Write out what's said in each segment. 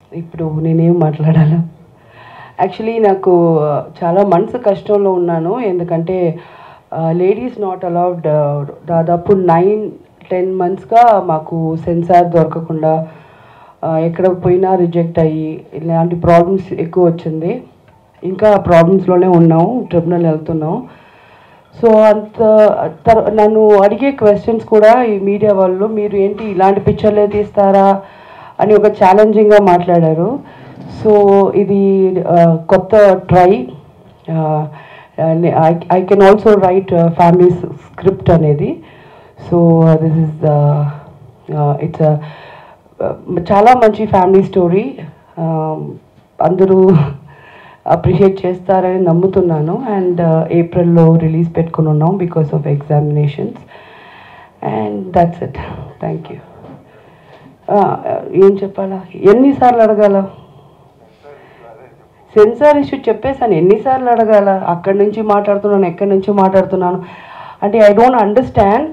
ఇప్పుడు నేనేం మాట్లాడాలా యాక్చువల్లీ నాకు ఆ, చాలా మనసు కష్టంలో ఉన్నాను ఎందుకంటే లేడీస్ నాట్ అలౌడ్ దాదాపు నైన్ టెన్ మంత్స్గా మాకు సెన్సార్ దొరకకుండా ఆ, ఎక్కడ పోయినా రిజెక్ట్ అయ్యి ఇలాంటి ప్రాబ్లమ్స్ ఎక్కువ వచ్చింది ఇంకా ప్రాబ్లమ్స్లోనే ఉన్నాం ట్రిబ్యునల్ వెళ్తున్నాం సో అంత తర్ నన్ను అడిగే క్వశ్చన్స్ కూడా ఈ మీడియా వాళ్ళు మీరు ఏంటి ఇలాంటి పిక్చర్లే తీస్తారా అని ఒక ఛాలెంజింగ్గా మాట్లాడారు సో ఇది ఆ, కొత్త try I can also write family script అనేది సో దిస్ ఇస్ ఇట్స్ చాలా మంచి ఫ్యామిలీ స్టోరీ అందరూ అప్రిషియేట్ చేస్తారని నమ్ముతున్నాను అండ్ ఏప్రిల్లో రిలీజ్ పెట్టుకుని ఉన్నాం because of examinations and that's it thank you ఏం చెప్పాలా ఎన్నిసార్లు అడగాల సెన్సార్ ఇష్యూ చెప్పేసాను ఎన్నిసార్లు అడగాల అక్కడి నుంచి మాట్లాడుతున్నాను ఎక్కడి నుంచి మాట్లాడుతున్నాను అంటే ఐ డోంట్ అండర్స్టాండ్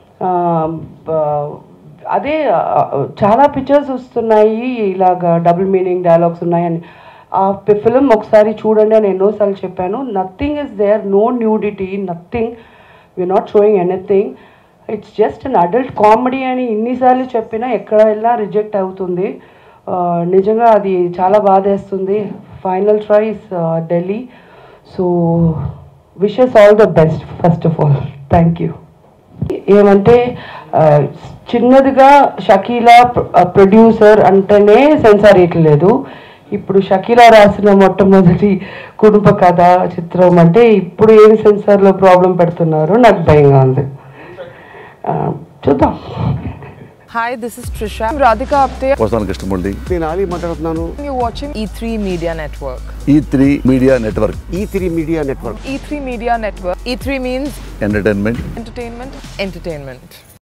అదే ఆ, చాలా పిక్చర్స్ వస్తున్నాయి ఇలాగా డబుల్ మీనింగ్ డైలాగ్స్ ఉన్నాయని ఆ ఫిలిం ఒకసారి చూడండి అని ఎన్నోసార్లు చెప్పాను nothing is there no nudity nothing we are not showing anything it's just an adult comedy అని ఇన్నిసార్లు చెప్పినా ఎక్కడ వెళ్ళినా రిజెక్ట్ అవుతుంది ఆ, నిజంగా అది చాలా బాధేస్తుంది final tries Delhi so wishes all the best first of all thank you ఏమంటే ఆ, చిన్నదిగా షకీలా ప్రొడ్యూసర్ అంటేనే సెన్సార్ ఇట్లేదు ఇప్పుడు షకీలా రాసిన మొట్టమొదటి కుటుంబ కథ చిత్రం అంటే ఇప్పుడు ఏమి సెన్సార్లో ప్రాబ్లం పెడుతున్నారు నాకు భయంగా ఉంది ఆ, చూద్దాం Hi, this is Trisha. I'm Radhika Apte. వస్తాను కృష్ణమూర్తి నేను ఆలీ మాట్లాడుతున్నాను You're watching E3 Media Network. E three media network E three media network E3 Media Network. E3 means entertainment entertainment, entertainment.